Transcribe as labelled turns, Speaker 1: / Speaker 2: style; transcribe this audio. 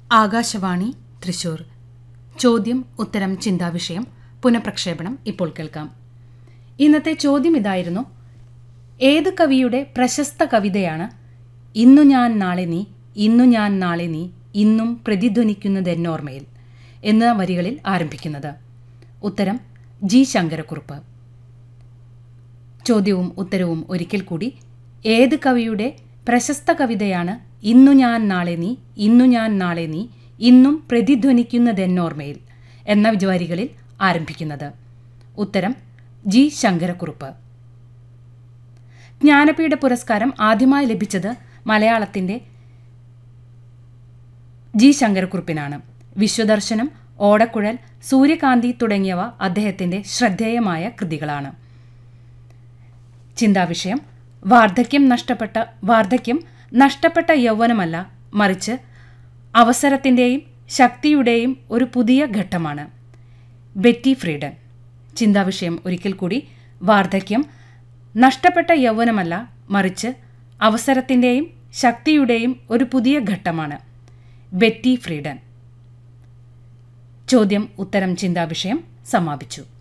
Speaker 1: ആകാശവാണി തൃശൂർ ചോദ്യം ഉത്തരം ചിന്താവിഷയം പുനഃപ്രക്ഷേപണം ഇപ്പോൾ കേൾക്കാം ഇന്നത്തെ ചോദ്യം ഇതായിരുന്നു ഏത് കവിയുടെ പ്രശസ്ത കവിതയാണ് ഇന്നു ഞാൻ നാളെ നീ ഇന്നു ഞാൻ നാളെ നീ ഇന്നും പ്രതിധ്വനിക്കുന്നതെന്നോർമ്മയിൽ എന്ന വരികളിൽ ആരംഭിക്കുന്നത് ഉത്തരം ജി ശങ്കരക്കുറുപ്പ് ചോദ്യവും ഉത്തരവും ഒരിക്കൽ കൂടി ഏത് കവിയുടെ പ്രശസ്ത കവിതയാണ് ഇന്നു ഞാൻ നാളെ നീ ഇന്നു ഞാൻ നാളെ നീ ഇന്നും പ്രതിധ്വനിക്കുന്നതെന്നോർമ്മയിൽ എന്ന വരികളിൽ ആരംഭിക്കുന്നത് ഉത്തരം ജി ശങ്കരക്കുറുപ്പ് ജ്ഞാനപീഠ പുരസ്കാരം ആദ്യമായി ലഭിച്ചത് മലയാളത്തിന്റെ ജി ശങ്കരക്കുറുപ്പിനാണ് വിശ്വദർശനം ഓടക്കുഴൽ സൂര്യകാന്തി തുടങ്ങിയവ അദ്ദേഹത്തിന്റെ ശ്രദ്ധേയമായ കൃതികളാണ് ചിന്താവിഷയം വാർദ്ധക്യം നഷ്ടപ്പെട്ട വാർദ്ധക്യം നഷ്ടപ്പെട്ട യൗവനമല്ല മറിച്ച് അവസരത്തിൻ്റെയും ശക്തിയുടെയും ഒരു പുതിയ ഘട്ടമാണ് ബെറ്റി ഫ്രീഡൻ ചിന്താവിഷയം ഒരിക്കൽ കൂടി വാർദ്ധക്യം നഷ്ടപ്പെട്ട യൗവനമല്ല മറിച്ച് അവസരത്തിൻ്റെയും ശക്തിയുടെയും ഒരു പുതിയ ഘട്ടമാണ് ബെറ്റി ഫ്രീഡൻ ചോദ്യം ഉത്തരം ചിന്താവിഷയം സമാപിച്ചു